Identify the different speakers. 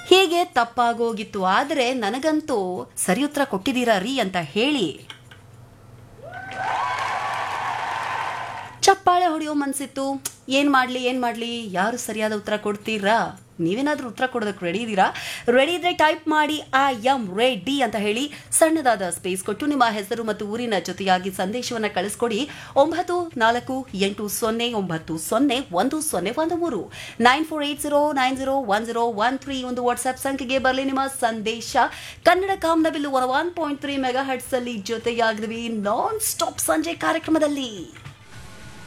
Speaker 1: ಹೀಗೆ ತಪ್ಪಾಗೋಗಿತ್ತು ಆದರೆ ನನಗಂತೂ ಸರಿ ಉತ್ತರ ಕೊಟ್ಟಿದ್ದೀರಾ ರೀ ಅಂತ ಹೇಳಿ ಚಪ್ಪಾಳೆ ಹೊಡೆಯೋ ಮನ್ಸಿತ್ತು ಏನ್ ಮಾಡ್ಲಿ ಏನ್ ಮಾಡ್ಲಿ ಯಾರು ಸರಿಯಾದ ಉತ್ತರ ಕೊಡ್ತೀರಾ ನೀವೇನಾದ್ರೂ ಉತ್ತರ ಕೊಡೋದಕ್ಕೆ ರೆಡಿ ಇದ್ದೀರಾ ರೆಡಿ ಇದ್ರೆ ಟೈಪ್ ಮಾಡಿ ಐ ಎಮ್ ರೆಡಿ ಅಂತ ಹೇಳಿ ಸಣ್ಣದಾದ ಸ್ಪೇಸ್ ಕೊಟ್ಟು ನಿಮ್ಮ ಹೆಸರು ಮತ್ತು ಊರಿನ ಜೊತೆಯಾಗಿ ಸಂದೇಶವನ್ನ ಕಳಿಸ್ಕೊಡಿ ಒಂಬತ್ತು ನಾಲ್ಕು ಎಂಟು ಸೊನ್ನೆ ಒಂಬತ್ತು ಸೊನ್ನೆ ಒಂದು ಸೊನ್ನೆ ಒಂದು ಮೂರು nine four eight zero nine zero one zero one three ಒಂದು ವಾಟ್ಸ್ಆಪ್ ಸಂಖ್ಯೆಗೆ ಬರಲಿ ನಿಮ್ಮ ಸಂದೇಶ Kannada Kamanabillu one one point three mega hertz ಅಲ್ಲಿ ಜೊತೆಯಾಗಿದ್ವಿ ನಾನ್ ಸ್ಟಾಪ್ ಸಂಜೆ ಕಾರ್ಯಕ್ರಮದಲ್ಲಿ